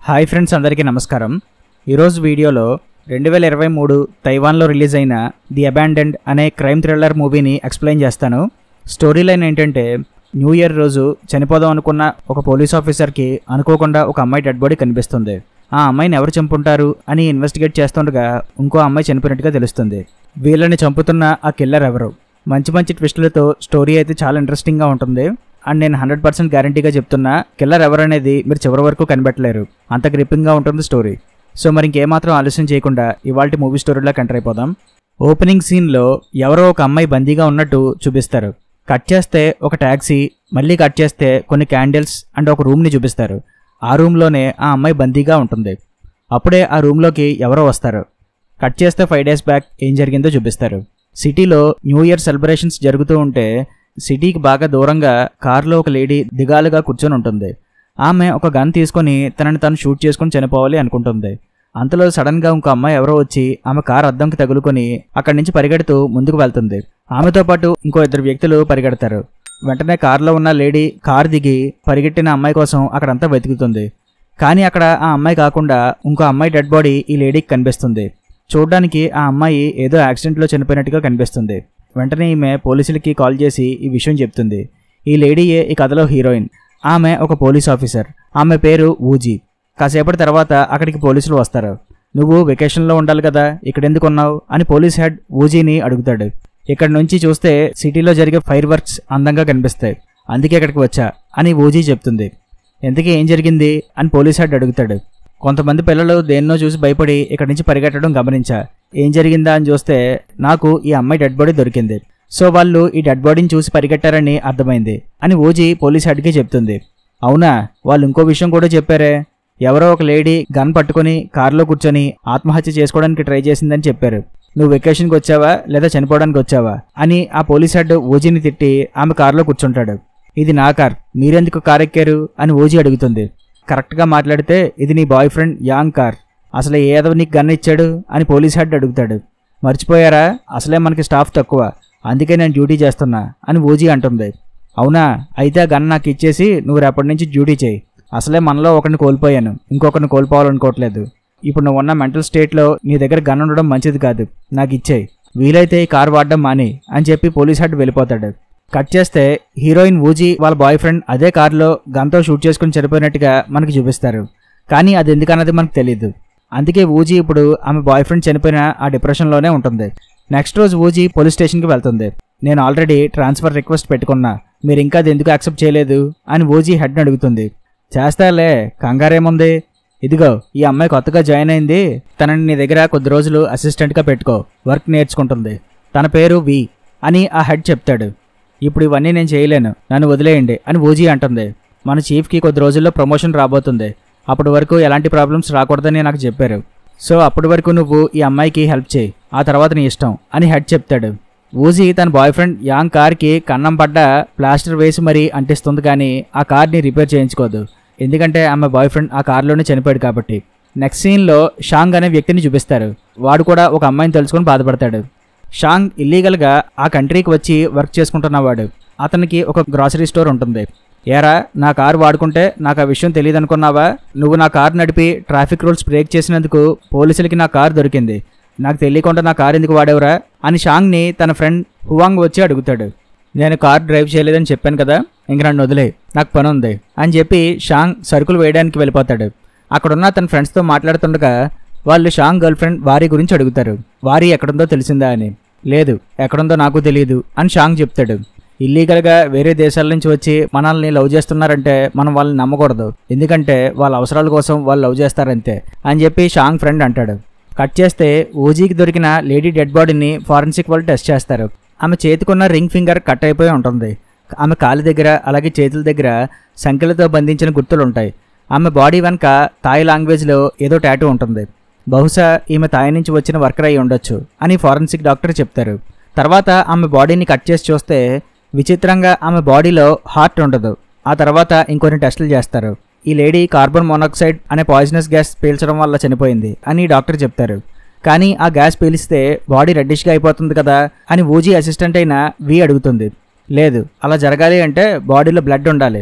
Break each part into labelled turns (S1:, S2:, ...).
S1: hi friends అందరికీ నమస్కారం ఈరోజు వీడియోలో రెండు వేల ఇరవై మూడు తైవాన్లో రిలీజ్ అయిన ది అబాండెండ్ అనే క్రైమ్ థ్రిల్లర్ మూవీని ఎక్స్ప్లెయిన్ చేస్తాను స్టోరీ లైన్ ఏంటంటే న్యూ ఇయర్ రోజు చనిపోదాం అనుకున్న ఒక పోలీస్ ఆఫీసర్కి అనుకోకుండా ఒక అమ్మాయి డెడ్ బాడీ కనిపిస్తుంది ఆ అమ్మాయిని ఎవరు చంపుంటారు అని ఇన్వెస్టిగేట్ చేస్తుండగా ఇంకో అమ్మాయి చనిపోయినట్టుగా తెలుస్తుంది వీళ్ళని చంపుతున్న ఆ కిల్లర్ ఎవరు మంచి మంచి ట్విస్టులతో స్టోరీ అయితే చాలా ఇంట్రెస్టింగ్గా ఉంటుంది అండ్ నేను హండ్రెడ్ పర్సెంట్ గ్యారంటీగా చెప్తున్నా కిల్లర్ ఎవరనేది మీరు చివరి వరకు కనిపెట్టలేరు అంత గ్రిప్పింగ్గా ఉంటుంది స్టోరీ సో మరి ఇంకేమాత్రం ఆలస్యం చేయకుండా ఇవాళ మూవీ స్టోరీలోకి ఎంటర్ అయిపోదాం ఓపెనింగ్ సీన్లో ఎవరో ఒక అమ్మాయి బందీగా ఉన్నట్టు చూపిస్తారు కట్ చేస్తే ఒక ట్యాక్సీ మళ్ళీ కట్ చేస్తే కొన్ని క్యాండిల్స్ అండ్ ఒక రూమ్ని చూపిస్తారు ఆ రూమ్లోనే ఆ అమ్మాయి బందీగా ఉంటుంది అప్పుడే ఆ రూమ్లోకి ఎవరో వస్తారు కట్ చేస్తే ఫైవ్ డేస్ బ్యాక్ ఏం జరిగిందో చూపిస్తారు సిటీలో న్యూ ఇయర్ సెలబ్రేషన్స్ జరుగుతూ ఉంటే సిటీకి బాగా దూరంగా కారులో ఒక లేడీ దిగాలుగా కూర్చొని ఉంటుంది ఆమె ఒక గన్ తీసుకొని తనని తను షూట్ చేసుకొని చనిపోవాలి అనుకుంటుంది అంతలో సడన్గా ఇంకో అమ్మాయి ఎవరో వచ్చి ఆమె కారు అద్దంకి తగులుకొని అక్కడి నుంచి పరిగెడుతూ ముందుకు వెళ్తుంది ఆమెతో పాటు ఇంకో ఇద్దరు వ్యక్తులు పరిగెడతారు వెంటనే కారులో ఉన్న లేడీ కారు దిగి పరిగెట్టిన అమ్మాయి కోసం అక్కడంతా వెతుకుతుంది కానీ అక్కడ ఆ అమ్మాయి కాకుండా ఇంకో అమ్మాయి డెడ్ బాడీ ఈ లేడీకి కనిపిస్తుంది చూడ్డానికి ఆ అమ్మాయి ఏదో యాక్సిడెంట్లో చనిపోయినట్టుగా కనిపిస్తుంది వెంటనే ఈమె పోలీసులకి కాల్ చేసి ఈ విషయం చెప్తుంది ఈ లేడీయే ఈ కథలో హీరోయిన్ ఆమె ఒక పోలీస్ ఆఫీసర్ ఆమె పేరు ఊజీ కాసేపటి తర్వాత అక్కడికి పోలీసులు వస్తారు నువ్వు వెకేషన్లో ఉండాలి కదా ఇక్కడ ఎందుకు ఉన్నావు అని పోలీస్ హెడ్ ఊజీని అడుగుతాడు ఇక్కడ నుంచి చూస్తే సిటీలో జరిగే ఫైర్ వర్క్స్ అందంగా కనిపిస్తాయి అందుకే ఇక్కడికి వచ్చా అని ఊజీ చెప్తుంది ఎంతకీ ఏం జరిగింది అని పోలీస్ హెడ్ అడుగుతాడు కొంతమంది పిల్లలు దేన్నో చూసి భయపడి ఇక్కడి నుంచి పరిగెట్టడం గమనించా ఏం జరిగిందా అని చూస్తే నాకు ఈ అమ్మాయి డెడ్ బాడీ దొరికింది సో వాళ్ళు ఈ డెడ్ బాడీని చూసి పరిగెట్టారని అర్థమైంది అని ఓజీ పోలీస్ హెడ్కి చెప్తుంది అవునా వాళ్ళు ఇంకో విషయం కూడా చెప్పారే ఎవరో ఒక లేడీ గన్ పట్టుకొని కారులో కూర్చొని ఆత్మహత్య చేసుకోవడానికి ట్రై చేసిందని చెప్పారు నువ్వు వెకేషన్కి వచ్చావా లేదా చనిపోవడానికి వచ్చావా అని ఆ పోలీస్ హెడ్ ఓజీని తిట్టి ఆమె కారులో కూర్చుంటాడు ఇది నా కార్ మీరెందుకు కార్ ఎక్కారు అని ఓజీ అడుగుతుంది కరెక్ట్గా మాట్లాడితే ఇది నీ బాయ్ ఫ్రెండ్ యాంగ్ కార్ అసలు ఏదో నీకు గన్ ఇచ్చాడు అని పోలీస్ హెడ్ అడుగుతాడు మర్చిపోయారా అసలే మనకి స్టాఫ్ తక్కువ అందుకే నేను డ్యూటీ చేస్తున్నా అని ఓజీ అంటుంది అవునా అయితే ఆ గన్ నాకు ఇచ్చేసి నువ్వు రేపటి నుంచి డ్యూటీ చేయి అసలే మనలో ఒకరిని కోల్పోయాను ఇంకొకరిని కోల్పోవాలనుకోవట్లేదు ఇప్పుడు నువ్వు ఉన్న మెంటల్ స్టేట్లో నీ దగ్గర గన్ ఉండడం మంచిది కాదు నాకు ఇచ్చేయి వీలైతే ఈ కార్ వాడడం మాని అని చెప్పి పోలీస్ హెడ్ వెళ్ళిపోతాడు కట్ చేస్తే హీరోయిన్ ఊజీ వాళ్ళ బాయ్ ఫ్రెండ్ అదే కారులో గన్తో షూట్ చేసుకుని చనిపోయినట్టుగా మనకి చూపిస్తారు కానీ అది ఎందుకన్నది మనకు తెలియదు అందుకే ఊజీ ఇప్పుడు ఆమె బాయ్ ఫ్రెండ్ చనిపోయిన ఆ డిప్రెషన్లోనే ఉంటుంది నెక్స్ట్ రోజు ఊజీ పోలీస్ స్టేషన్కి వెళ్తుంది నేను ఆల్రెడీ ట్రాన్స్ఫర్ రిక్వెస్ట్ పెట్టుకున్నా మీరు ఇంకా అది ఎందుకు యాక్సెప్ట్ చేయలేదు అని ఓజీ హెడ్ని అడుగుతుంది చేస్తాలే కంగారేముంది ఇదిగో ఈ అమ్మాయి కొత్తగా జాయిన్ అయింది తనని నీ దగ్గర కొద్ది రోజులు అసిస్టెంట్గా పెట్టుకో వర్క్ నేర్చుకుంటుంది తన పేరు వి అని ఆ హెడ్ చెప్తాడు ఇప్పుడు ఇవన్నీ నేను చేయలేను నన్ను వదిలేయండి అని ఓజీ అంటుంది మన చీఫ్కి కొద్ది రోజుల్లో ప్రమోషన్ రాబోతుంది అప్పటి వరకు ఎలాంటి ప్రాబ్లమ్స్ రాకూడదని నాకు చెప్పారు సో అప్పటి వరకు నువ్వు ఈ అమ్మాయికి హెల్ప్ చేయి ఆ తర్వాత నీ ఇష్టం అని హెడ్ చెప్తాడు ఊజీ తన బాయ్ ఫ్రెండ్ యాంగ్ కార్కి కన్నం పడ్డ ప్లాస్టర్ వేసి మరీ అంటిస్తుంది కానీ ఆ కార్ని రిపేర్ చేయించుకోదు ఎందుకంటే ఆమె బాయ్ ఫ్రెండ్ ఆ కార్లోనే చనిపోయాడు కాబట్టి నెక్స్ట్ సీన్లో షాంగ్ అనే వ్యక్తిని చూపిస్తారు వాడు కూడా ఒక అమ్మాయిని తెలుసుకొని బాధపడతాడు షాంగ్ ఇల్లీగల్గా ఆ కంట్రీకి వచ్చి వర్క్ చేసుకుంటున్నవాడు అతనికి ఒక గ్రాసరీ స్టోర్ ఉంటుంది ఏరా నా కారు వాడుకుంటే నాకు ఆ విషయం తెలియదు అనుకున్నావా నువ్వు నా కారు నడిపి ట్రాఫిక్ రూల్స్ బ్రేక్ చేసినందుకు పోలీసులకి నా కారు దొరికింది నాకు తెలియకుండా నా కారు ఎందుకు వాడేవరా అని షాంగ్ని తన ఫ్రెండ్ హువాంగ్ వచ్చి అడుగుతాడు నేను కార్ డ్రైవ్ చేయలేదని చెప్పాను కదా ఇంక నన్ను వదిలే నాకు పని ఉంది అని చెప్పి షాంగ్ సరుకులు వేయడానికి వెళ్ళిపోతాడు అక్కడున్న తన ఫ్రెండ్స్తో మాట్లాడుతుండగా వాళ్ళు షాంగ్ గర్ల్ ఫ్రెండ్ వారి గురించి అడుగుతారు వారి ఎక్కడుందో తెలిసిందా అని లేదు ఎక్కడుందో నాకు తెలియదు అని షాంగ్ చెప్తాడు ఇల్లీగల్గా వేరే దేశాల నుంచి వచ్చి మనల్ని లవ్ చేస్తున్నారంటే మనం వాళ్ళని నమ్మకూడదు ఎందుకంటే వాళ్ళ అవసరాల కోసం వాళ్ళు లవ్ చేస్తారంతే అని చెప్పి షాంగ్ ఫ్రెండ్ అంటాడు కట్ చేస్తే ఓజీకి దొరికిన లేడీ డెడ్ బాడీని ఫారెన్సిక్ వాళ్ళు టెస్ట్ చేస్తారు ఆమె చేతికున్న రింగ్ ఫింగర్ కట్ అయిపోయి ఉంటుంది ఆమె కాలి దగ్గర అలాగే చేతుల దగ్గర సంఖ్యలతో బంధించిన గుర్తులు ఉంటాయి ఆమె బాడీ వెనక థాయ్ లాంగ్వేజ్లో ఏదో టాటూ ఉంటుంది బహుశా ఈమె థాయ్ నుంచి వచ్చిన వర్కర్ అయి ఉండొచ్చు అని ఫారెన్సిక్ డాక్టర్ చెప్తారు తర్వాత ఆమె బాడీని కట్ చేసి చూస్తే విచిత్రంగా ఆమె బాడీలో హార్ట్ ఉండదు ఆ తర్వాత ఇంకొన్ని టెస్టులు చేస్తారు ఈ లేడీ కార్బన్ మోనాక్సైడ్ అనే పాయిజనస్ గ్యాస్ పీల్చడం వల్ల చనిపోయింది అని డాక్టర్ చెప్తారు కానీ ఆ గ్యాస్ పీలిస్తే బాడీ రెడ్డిష్గా అయిపోతుంది కదా అని ఊజీ అసిస్టెంట్ అయిన వి అడుగుతుంది లేదు అలా జరగాలి అంటే బాడీలో బ్లడ్ ఉండాలి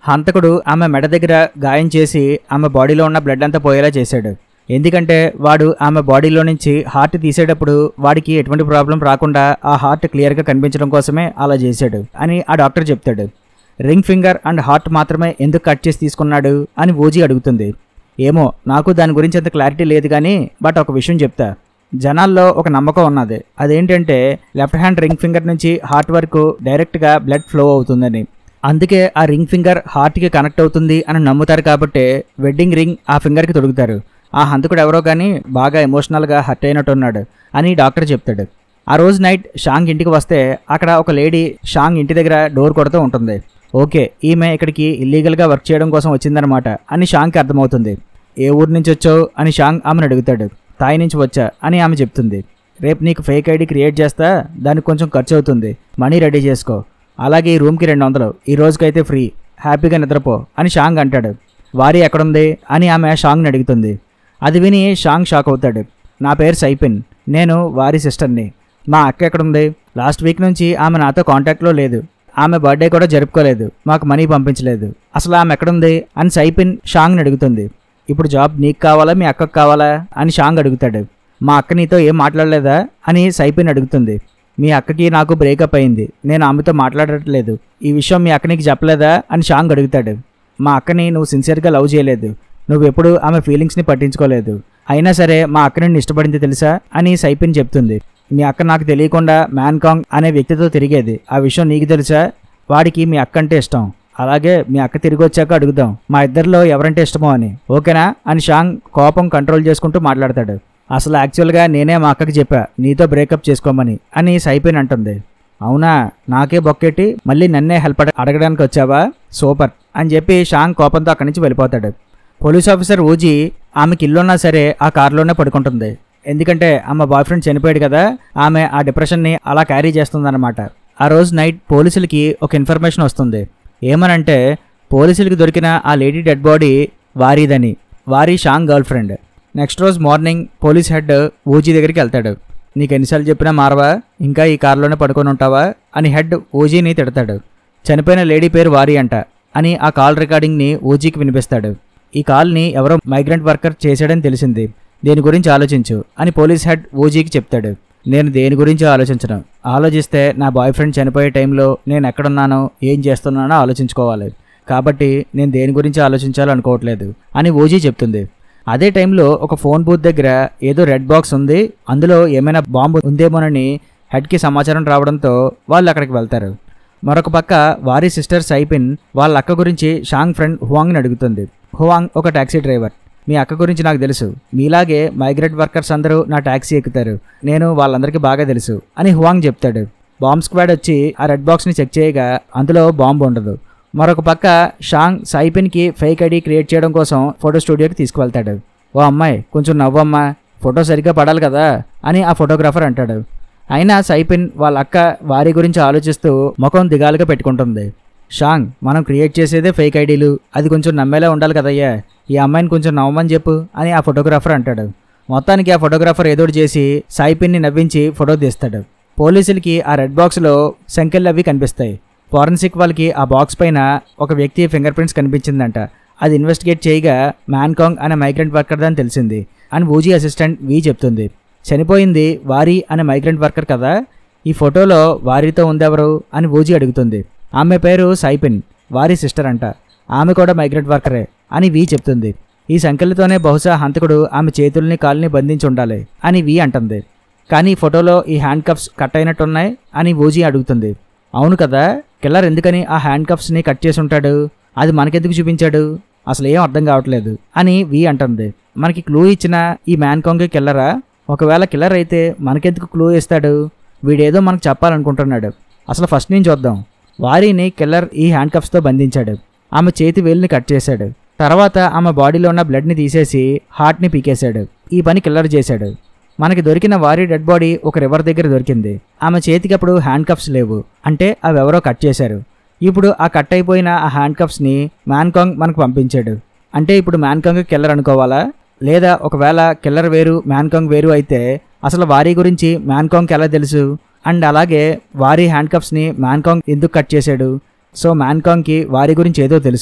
S1: హంతకుడు ఆమె మెడ దగ్గర గాయం చేసి ఆమె బాడీలో ఉన్న బ్లడ్ అంతా పోయేలా చేశాడు ఎందుకంటే వాడు ఆమె బాడీలో నుంచి హార్ట్ తీసేటప్పుడు వాడికి ఎటువంటి ప్రాబ్లం రాకుండా ఆ హార్ట్ క్లియర్గా కనిపించడం కోసమే అలా చేశాడు అని ఆ డాక్టర్ చెప్తాడు రింగ్ ఫింగర్ అండ్ హార్ట్ మాత్రమే ఎందుకు కట్ చేసి తీసుకున్నాడు అని ఓజీ అడుగుతుంది ఏమో నాకు దాని గురించి అంత క్లారిటీ లేదు కానీ బట్ ఒక విషయం చెప్తా జనాల్లో ఒక నమ్మకం ఉన్నది అదేంటంటే లెఫ్ట్ హ్యాండ్ రింగ్ ఫింగర్ నుంచి హార్ట్ వరకు డైరెక్ట్గా బ్లడ్ ఫ్లో అవుతుందని అందుకే ఆ రింగ్ ఫింగర్ హార్ట్కి కనెక్ట్ అవుతుంది అని నమ్ముతారు కాబట్టి వెడ్డింగ్ రింగ్ ఆ ఫింగర్కి తొడుగుతారు ఆ హంతకుడు ఎవరో కానీ బాగా ఎమోషనల్గా హర్ట్ అయినట్టున్నాడు అని డాక్టర్ చెప్తాడు ఆ రోజు నైట్ షాంగ్ ఇంటికి వస్తే అక్కడ ఒక లేడీ షాంగ్ ఇంటి దగ్గర డోర్ కొడుతూ ఉంటుంది ఓకే ఈమె ఇక్కడికి ఇల్లీగల్గా వర్క్ చేయడం కోసం వచ్చిందనమాట అని షాంగ్కి అర్థమవుతుంది ఏ ఊరు నుంచి వచ్చావు అని షాంగ్ ఆమెను అడుగుతాడు తాయి నుంచి వచ్చా అని ఆమె చెప్తుంది రేపు నీకు ఫేక్ ఐడి క్రియేట్ చేస్తా దానికి కొంచెం ఖర్చు అవుతుంది మనీ రెడీ చేసుకో అలాగే ఈ రూమ్కి రెండు వందలు ఈ రోజుకైతే ఫ్రీ హ్యాపీగా నిద్రపో అని షాంగ్ అంటాడు వారి ఎక్కడుంది అని ఆమె షాంగ్ని అడుగుతుంది అది విని షాంగ్ షాక్ అవుతాడు నా పేరు సైపిన్ నేను వారి సిస్టర్ని మా అక్క ఎక్కడుంది లాస్ట్ వీక్ నుంచి ఆమె నాతో కాంటాక్ట్లో లేదు ఆమె బర్త్డే కూడా జరుపుకోలేదు మాకు మనీ పంపించలేదు అసలు ఆమె ఎక్కడుంది అని సైపిన్ షాంగ్ని అడుగుతుంది ఇప్పుడు జాబ్ నీకు కావాలా మీ అక్కకు కావాలా అని షాంగ్ అడుగుతాడు మా అక్క నీతో ఏం మాట్లాడలేదా అని సైపిన్ అడుగుతుంది మీ అక్కకి నాకు బ్రేకప్ అయింది నేను ఆమెతో మాట్లాడట్లేదు ఈ విషయం మీ అక్క నీకు చెప్పలేదా అని షాంగ్ అడుగుతాడు మా అక్కని నువ్వు సిన్సియర్గా లవ్ చేయలేదు నువ్వు ఎప్పుడు ఆమె ఫీలింగ్స్ని పట్టించుకోలేదు అయినా సరే మా అక్క నిన్ను ఇష్టపడింది తెలుసా అని సైపిన్ చెప్తుంది మీ అక్క నాకు తెలియకుండా మ్యాన్కాంగ్ అనే వ్యక్తితో తిరిగేది ఆ విషయం నీకు తెలుసా వాడికి మీ అక్క అంటే ఇష్టం అలాగే మీ అక్క తిరిగి వచ్చాక అడుగుదాం మా ఇద్దరిలో ఎవరంటే ఇష్టమో అని ఓకేనా అని షాంగ్ కోపం కంట్రోల్ చేసుకుంటూ మాట్లాడతాడు అసలు యాక్చువల్గా నేనే మా అక్కకి చెప్పా నీతో బ్రేకప్ చేసుకోమని అని సైపిన్ అంటుంది అవునా నాకే బొక్కెట్టి మళ్ళీ నన్నే హెల్ప్ అడ- అడగడానికి వచ్చావా సూపర్ అని చెప్పి షాంగ్ కోపంతో అక్కడి నుంచి వెళ్ళిపోతాడు పోలీస్ ఆఫీసర్ ఊజీ ఆమెకి ఇల్లున్నా సరే ఆ కారులోనే పడుకుంటుంది ఎందుకంటే ఆమె బాయ్ ఫ్రెండ్ చనిపోయాడు కదా ఆమె ఆ డిప్రెషన్ని అలా క్యారీ చేస్తుందన్నమాట ఆ రోజు నైట్ పోలీసులకి ఒక ఇన్ఫర్మేషన్ వస్తుంది ఏమనంటే పోలీసులకి దొరికిన ఆ లేడీ డెడ్ బాడీ వారీదని వారి షాంగ్ గర్ల్ ఫ్రెండ్ నెక్స్ట్ రోజు మార్నింగ్ పోలీస్ హెడ్ ఓజీ దగ్గరికి వెళ్తాడు నీకు ఎన్నిసార్లు చెప్పినా మారవా ఇంకా ఈ కారులోనే పడుకొని ఉంటావా అని హెడ్ ఓజీని తిడతాడు చనిపోయిన లేడీ పేరు వారి అంట అని ఆ కాల్ రికార్డింగ్ని ఓజీకి వినిపిస్తాడు ఈ కాల్ని ఎవరో మైగ్రెంట్ వర్కర్ చేశాడని తెలిసింది దేని గురించి ఆలోచించు అని పోలీస్ హెడ్ ఓజీకి చెప్తాడు నేను దేని గురించి ఆలోచించను ఆలోచిస్తే నా బాయ్ ఫ్రెండ్ చనిపోయే టైంలో నేను ఎక్కడున్నానో ఏం చేస్తున్నానో ఆలోచించుకోవాలి కాబట్టి నేను దేని గురించి ఆలోచించాలనుకోవట్లేదు అని ఓజీ చెప్తుంది అదే టైంలో ఒక ఫోన్ బూత్ దగ్గర ఏదో రెడ్ బాక్స్ ఉంది అందులో ఏమైనా బాంబు ఉందేమోనని హెడ్కి సమాచారం రావడంతో వాళ్ళు అక్కడికి వెళ్తారు మరొక పక్క వారి సిస్టర్ సైపిన్ వాళ్ళ అక్క గురించి షాంగ్ ఫ్రెండ్ హువాంగ్ని అడుగుతుంది హువాంగ్ ఒక టాక్సీ డ్రైవర్ మీ అక్క గురించి నాకు తెలుసు మీలాగే మైగ్రేట్ వర్కర్స్ అందరూ నా టాక్సీ ఎక్కుతారు నేను వాళ్ళందరికీ బాగా తెలుసు అని హువాంగ్ చెప్తాడు బాంబ్ స్క్వాడ్ వచ్చి ఆ రెడ్ బాక్స్ని చెక్ చేయగా అందులో బాంబు ఉండదు మరొక పక్క షాంగ్ సైపిన్కి ఫేక్ ఐడి క్రియేట్ చేయడం కోసం ఫోటో స్టూడియోకి తీసుకువెళ్తాడు ఓ అమ్మాయి కొంచెం నవ్వమ్మా ఫోటో సరిగ్గా పడాలి కదా అని ఆ ఫోటోగ్రాఫర్ అంటాడు అయినా సైపిన్ వాళ్ళ అక్క వారి గురించి ఆలోచిస్తూ ముఖం దిగాలుగా పెట్టుకుంటుంది షాంగ్ మనం క్రియేట్ చేసేదే ఫేక్ ఐడీలు అది కొంచెం నమ్మేలా ఉండాలి కదయ్యా ఈ అమ్మాయిని కొంచెం నవ్వమని చెప్పు అని ఆ ఫోటోగ్రాఫర్ అంటాడు మొత్తానికి ఆ ఫోటోగ్రాఫర్ ఏదోటి చేసి సాయిపిన్ని నవ్వించి ఫోటో తీస్తాడు పోలీసులకి ఆ రెడ్ బాక్స్లో సంఖ్యలు అవి కనిపిస్తాయి ఫారెన్సిక్ వాళ్ళకి ఆ బాక్స్ పైన ఒక వ్యక్తి ఫింగర్ ప్రింట్స్ కనిపించిందంట అది ఇన్వెస్టిగేట్ చేయగా మ్యాన్కాంగ్ అనే మైగ్రెంట్ వర్కర్ అని తెలిసింది అని ఊజీ అసిస్టెంట్ వి చెప్తుంది చనిపోయింది వారి అనే మైగ్రెంట్ వర్కర్ కదా ఈ ఫోటోలో వారితో ఉందెవరు అని ఊజీ అడుగుతుంది ఆమె పేరు సైపిన్ వారి సిస్టర్ అంట ఆమె కూడా మైగ్రెంట్ వర్కరే అని వి చెప్తుంది ఈ సంఖ్యలతోనే బహుశా హంతకుడు ఆమె చేతుల్ని కాళ్ళని బంధించి ఉండాలి అని వి అంటుంది కానీ ఈ ఫోటోలో ఈ హ్యాండ్ కప్స్ కట్ అయినట్టున్నాయి అని ఓజీ అడుగుతుంది అవును కదా కిల్లర్ ఎందుకని ఆ హ్యాండ్ కప్స్ని కట్ చేసి ఉంటాడు అది మనకెందుకు చూపించాడు అసలు ఏం అర్థం కావట్లేదు అని వి అంటుంది మనకి క్లూ ఇచ్చిన ఈ మ్యాన్కాంగ్ కిల్లరా ఒకవేళ కిల్లర్ అయితే మనకెందుకు క్లూ ఇస్తాడు వీడేదో మనకు చెప్పాలనుకుంటున్నాడు అసలు ఫస్ట్ నుంచి చూద్దాం వారిని కిల్లర్ ఈ హ్యాండ్ కప్స్తో బంధించాడు ఆమె చేతి వేలుని కట్ చేశాడు తర్వాత ఆమె బాడీలో ఉన్న బ్లడ్ని తీసేసి హార్ట్ని పీకేశాడు ఈ పని కిల్లర్ చేశాడు మనకి దొరికిన వారి డెడ్ బాడీ ఒక రివర్ దగ్గర దొరికింది ఆమె చేతికి అప్పుడు హ్యాండ్ కప్స్ లేవు అంటే అవి ఎవరో కట్ చేశారు ఇప్పుడు ఆ కట్ అయిపోయిన ఆ హ్యాండ్ కప్స్ని మ్యాన్కాంగ్ మనకు పంపించాడు అంటే ఇప్పుడు మ్యాన్కాంగ్ కిల్లర్ అనుకోవాలా లేదా ఒకవేళ కిల్లర్ వేరు మ్యాన్కాంగ్ వేరు అయితే అసలు వారి గురించి మ్యాన్కాంగ్కి ఎలా తెలుసు అండ్ అలాగే వారి హ్యాండ్ కప్స్ని మ్యాన్కాంగ్ ఎందుకు కట్ చేశాడు సో మ్యాన్కాంగ్కి వారి గురించి ఏదో తెలుసు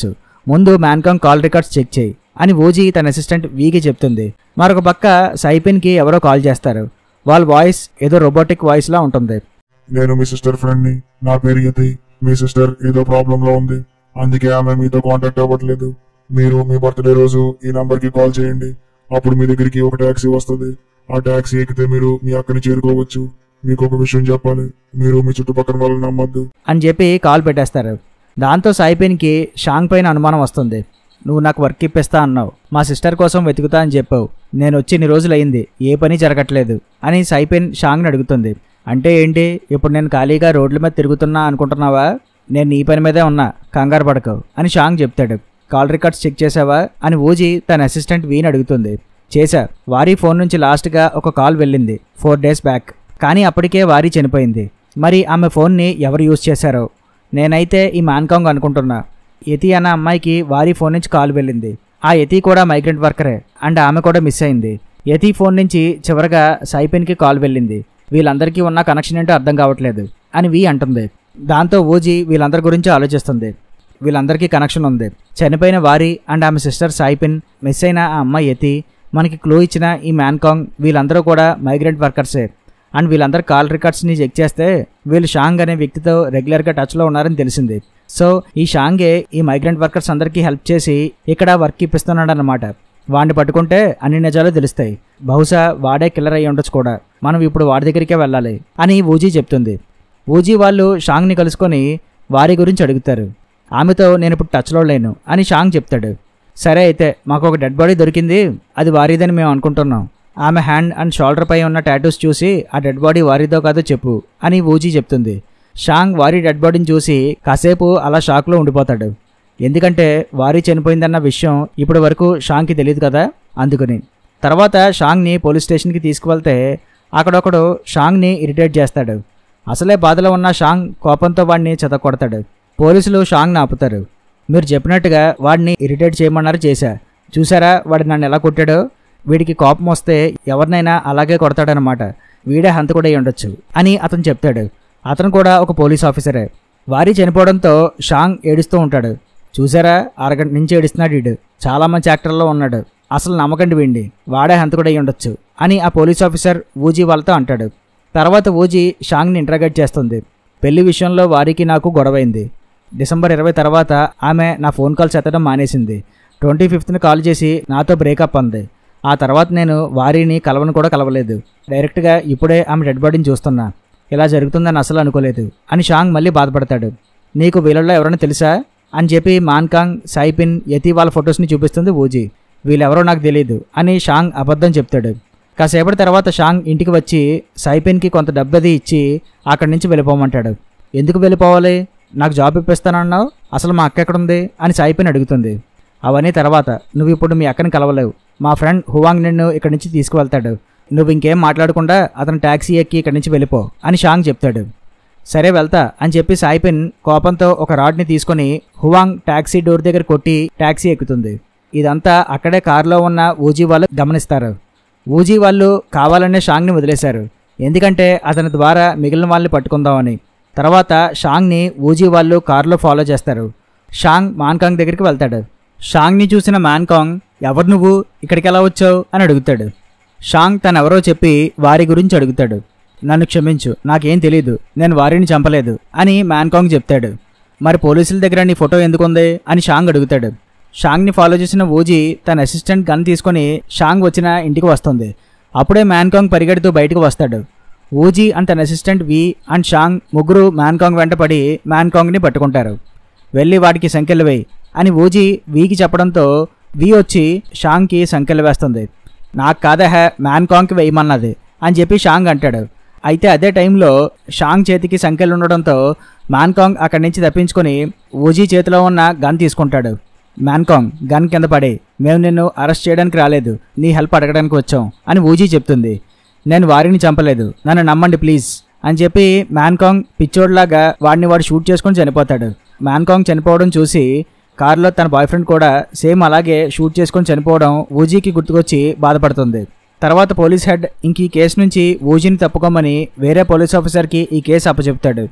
S1: ముందు మ్యాన్కాంగ్ కాల్ రికార్డ్స్ చెక్ చేయి అని ఓజీ తన అసిస్టెంట్ వీకి చెప్తుంది మరొక పక్క సైపిన్కి ఎవరో కాల్ చేస్తారు వాళ్ళ వాయిస్ ఏదో రోబోటిక్ వాయిస్లా ఉంటుంది
S2: నేను మీ సిస్టర్ ఫ్రెండ్ ని నా పేరు యతి మీ సిస్టర్ ఏదో ప్రాబ్లం లో ఉంది అందుకే ఆమె మీతో కాంటాక్ట్ అవ్వట్లేదు మీరు మీ బర్త్డే రోజు ఈ నంబర్ కి కాల్ చేయండి అప్పుడు మీ దగ్గరికి ఒక టాక్సీ వస్తుంది ఆ టాక్సీ ఎక్కితే మీరు మీ అక్కని చేరుకోవచ్చు మీకు ఒక విషయం చెప్పాలి మీరు మీ చుట్టుపక్కల వాళ్ళని నమ్మద్దు
S1: అని చెప్పి కాల్ పెట్టేస్తారు దాంతో సాయిపిన్కి షాంగ్ పైన అనుమానం వస్తుంది నువ్వు నాకు వర్క్ ఇప్పిస్తా అన్నావు మా సిస్టర్ కోసం వెతుకుతా అని చెప్పావు నేను వచ్చి ఇన్ని రోజులు అయింది ఏ పని జరగట్లేదు అని సైపిన్ షాంగ్ని అడుగుతుంది అంటే ఏంటి ఇప్పుడు నేను ఖాళీగా రోడ్ల మీద తిరుగుతున్నా అనుకుంటున్నావా నేను నీ పని మీదే ఉన్నా కంగారు పడకవు అని షాంగ్ చెప్తాడు కాల్ రికార్డ్స్ చెక్ చేసావా అని ఊజీ తన అసిస్టెంట్ వీని అడుగుతుంది చేశా వారి ఫోన్ నుంచి లాస్ట్గా ఒక కాల్ వెళ్ళింది ఫోర్ డేస్ బ్యాక్ కానీ అప్పటికే వారి చనిపోయింది మరి ఆమె ఫోన్ని ఎవరు యూజ్ చేశారో నేనైతే ఈ మ్యాన్కాంగ్ అనుకుంటున్నా యతి అన్న అమ్మాయికి వారి ఫోన్ నుంచి కాల్ వెళ్ళింది ఆ యతి కూడా మైగ్రెంట్ వర్కరే అండ్ ఆమె కూడా మిస్ అయింది యతి ఫోన్ నుంచి చివరగా సైపెన్కి కాల్ వెళ్ళింది వీళ్ళందరికీ ఉన్న కనెక్షన్ ఏంటో అర్థం కావట్లేదు అని వి అంటుంది దాంతో ఓజీ వీళ్ళందరి గురించి ఆలోచిస్తుంది వీళ్ళందరికీ కనెక్షన్ ఉంది చనిపోయిన వారి అండ్ ఆమె సిస్టర్ సాయిపిన్ మిస్ అయిన ఆ అమ్మాయి యతి మనకి క్లూ ఇచ్చిన ఈ మ్యాన్కాంగ్ వీళ్ళందరూ కూడా మైగ్రెంట్ వర్కర్సే అండ్ వీళ్ళందరూ కాల్ రికార్డ్స్ని చెక్ చేస్తే వీళ్ళు షాంగ్ అనే వ్యక్తితో రెగ్యులర్గా టచ్లో ఉన్నారని తెలిసింది సో ఈ షాంగే ఈ మైగ్రెంట్ వర్కర్స్ అందరికీ హెల్ప్ చేసి ఇక్కడ వర్క్ ఇప్పిస్తున్నాడు అనమాట వాడిని పట్టుకుంటే అన్ని నిజాలు తెలుస్తాయి బహుశా వాడే కిల్లర్ అయ్యి ఉండొచ్చు కూడా మనం ఇప్పుడు వాడి దగ్గరికే వెళ్ళాలి అని ఊజీ చెప్తుంది ఊజీ వాళ్ళు షాంగ్ని కలుసుకొని వారి గురించి అడుగుతారు ఆమెతో నేను ఇప్పుడు టచ్లో లేను అని షాంగ్ చెప్తాడు సరే అయితే మాకు ఒక డెడ్ బాడీ దొరికింది అది వారిదని మేము అనుకుంటున్నాం ఆమె హ్యాండ్ అండ్ షోల్డర్ పై ఉన్న టాటూస్ చూసి ఆ డెడ్ బాడీ వారిదో కాదో చెప్పు అని ఊజీ చెప్తుంది షాంగ్ వారి డెడ్ బాడీని చూసి కాసేపు అలా షాక్లో ఉండిపోతాడు ఎందుకంటే వారి చనిపోయిందన్న విషయం ఇప్పటి వరకు షాంగ్కి తెలియదు కదా అందుకని తర్వాత షాంగ్ని పోలీస్ స్టేషన్కి తీసుకువెళ్తే అక్కడొకడు షాంగ్ని ఇరిటేట్ చేస్తాడు అసలే బాధలో ఉన్న షాంగ్ కోపంతో వాడిని చెతకొడతాడు పోలీసులు షాంగ్ని ఆపుతారు మీరు చెప్పినట్టుగా వాడిని ఇరిటేట్ చేయమన్నారు చేశా చూసారా వాడు నన్ను ఎలా కొట్టాడో వీడికి కోపం వస్తే ఎవరినైనా అలాగే కొడతాడనమాట వీడే హంతకుడై ఉండొచ్చు అని అతను చెప్తాడు అతను కూడా ఒక పోలీస్ ఆఫీసరే వారి చనిపోవడంతో షాంగ్ ఏడుస్తూ ఉంటాడు చూసారా అరగంట నుంచి ఏడుస్తున్నాడు వీడు చాలా మంచి యాక్టర్లో ఉన్నాడు అసలు నమ్మకండి వీండి వాడే హంతకుడై ఉండొచ్చు అని ఆ పోలీస్ ఆఫీసర్ ఊజీ వాళ్ళతో అంటాడు తర్వాత ఊజీ షాంగ్ని ఇంటరాగేట్ చేస్తుంది పెళ్లి విషయంలో వారికి నాకు గొడవైంది డిసెంబర్ ఇరవై తర్వాత ఆమె నా ఫోన్ కాల్స్ ఎత్తడం మానేసింది ట్వంటీ ఫిఫ్త్ని కాల్ చేసి నాతో బ్రేకప్ అంది ఆ తర్వాత నేను వారిని కలవను కూడా కలవలేదు డైరెక్ట్గా ఇప్పుడే ఆమె డెడ్ బాడీని చూస్తున్నా ఇలా జరుగుతుందని అసలు అనుకోలేదు అని షాంగ్ మళ్ళీ బాధపడతాడు నీకు వీళ్ళల్లో ఎవరైనా తెలుసా అని చెప్పి మాన్కాంగ్ సైపిన్ యతి వాళ్ళ ఫొటోస్ని చూపిస్తుంది ఊజీ వీళ్ళెవరో నాకు తెలియదు అని షాంగ్ అబద్ధం చెప్తాడు కాసేపటి తర్వాత షాంగ్ ఇంటికి వచ్చి సైపిన్కి కొంత డబ్బది ఇచ్చి అక్కడి నుంచి వెళ్ళిపోమంటాడు ఎందుకు వెళ్ళిపోవాలి నాకు జాబ్ ఇప్పిస్తానన్నావు అసలు మా అక్క ఎక్కడుంది అని సైపిన్ అడుగుతుంది అవన్నీ తర్వాత నువ్వు ఇప్పుడు మీ అక్కని కలవలేవు మా ఫ్రెండ్ హువాంగ్ నిన్ను ఇక్కడి నుంచి తీసుకువెళ్తాడు నువ్వు ఇంకేం మాట్లాడకుండా అతను ట్యాక్సీ ఎక్కి ఇక్కడి నుంచి వెళ్ళిపో అని షాంగ్ చెప్తాడు సరే వెళ్తా అని చెప్పి సాయిపిన్ కోపంతో ఒక రాడ్ని తీసుకొని హువాంగ్ ట్యాక్సీ డోర్ దగ్గర కొట్టి ట్యాక్సీ ఎక్కుతుంది ఇదంతా అక్కడే కారులో ఉన్న ఊజీ వాళ్ళు గమనిస్తారు ఊజీ వాళ్ళు కావాలనే షాంగ్ని వదిలేశారు ఎందుకంటే అతని ద్వారా మిగిలిన వాళ్ళని పట్టుకుందామని తర్వాత షాంగ్ని ఊజీ వాళ్ళు కారులో ఫాలో చేస్తారు షాంగ్ మాన్కాంగ్ దగ్గరికి వెళ్తాడు షాంగ్ని చూసిన మాన్కాంగ్ ఎవరు నువ్వు ఇక్కడికి ఎలా వచ్చావు అని అడుగుతాడు షాంగ్ తనెవరో చెప్పి వారి గురించి అడుగుతాడు నన్ను క్షమించు నాకేం తెలీదు నేను వారిని చంపలేదు అని మ్యాన్కాంగ్ చెప్తాడు మరి పోలీసుల దగ్గర నీ ఫోటో ఎందుకుంది అని షాంగ్ అడుగుతాడు షాంగ్ని ఫాలో చేసిన ఓజీ తన అసిస్టెంట్ గన్ తీసుకొని షాంగ్ వచ్చిన ఇంటికి వస్తుంది అప్పుడే మ్యాన్కాంగ్ పరిగెడుతూ బయటకు వస్తాడు ఓజీ అండ్ తన అసిస్టెంట్ వి అండ్ షాంగ్ ముగ్గురు మ్యాన్కాంగ్ వెంట పడి మ్యాన్కాంగ్ని పట్టుకుంటారు వెళ్ళి వాడికి సంఖ్యలు వేయి అని ఓజీ వీకి చెప్పడంతో వి వచ్చి షాంగ్కి సంఖ్యలు వేస్తుంది నాకు కాదహ మ్యాన్కాంగ్కి వేయమన్నది అని చెప్పి షాంగ్ అంటాడు అయితే అదే టైంలో షాంగ్ చేతికి సంఖ్యలు ఉండడంతో మ్యాన్కాంగ్ అక్కడి నుంచి తప్పించుకొని ఓజీ చేతిలో ఉన్న గన్ తీసుకుంటాడు మ్యాన్కాంగ్ గన్ కింద పడి మేము నిన్ను అరెస్ట్ చేయడానికి రాలేదు నీ హెల్ప్ అడగడానికి వచ్చాం అని ఊజీ చెప్తుంది నేను వారిని చంపలేదు నన్ను నమ్మండి ప్లీజ్ అని చెప్పి మ్యాన్కాంగ్ పిచ్చోడ్లాగా వాడిని వాడు షూట్ చేసుకొని చనిపోతాడు మ్యాన్కాంగ్ చనిపోవడం చూసి కారులో తన బాయ్ ఫ్రెండ్ కూడా సేమ్ అలాగే షూట్ చేసుకొని చనిపోవడం ఊజీకి గుర్తుకొచ్చి బాధపడుతుంది తర్వాత పోలీస్ హెడ్ ఇంక ఈ కేసు నుంచి ఊజీని తప్పుకోమని వేరే పోలీస్ ఆఫీసర్కి ఈ కేసు అప్పచెప్తాడు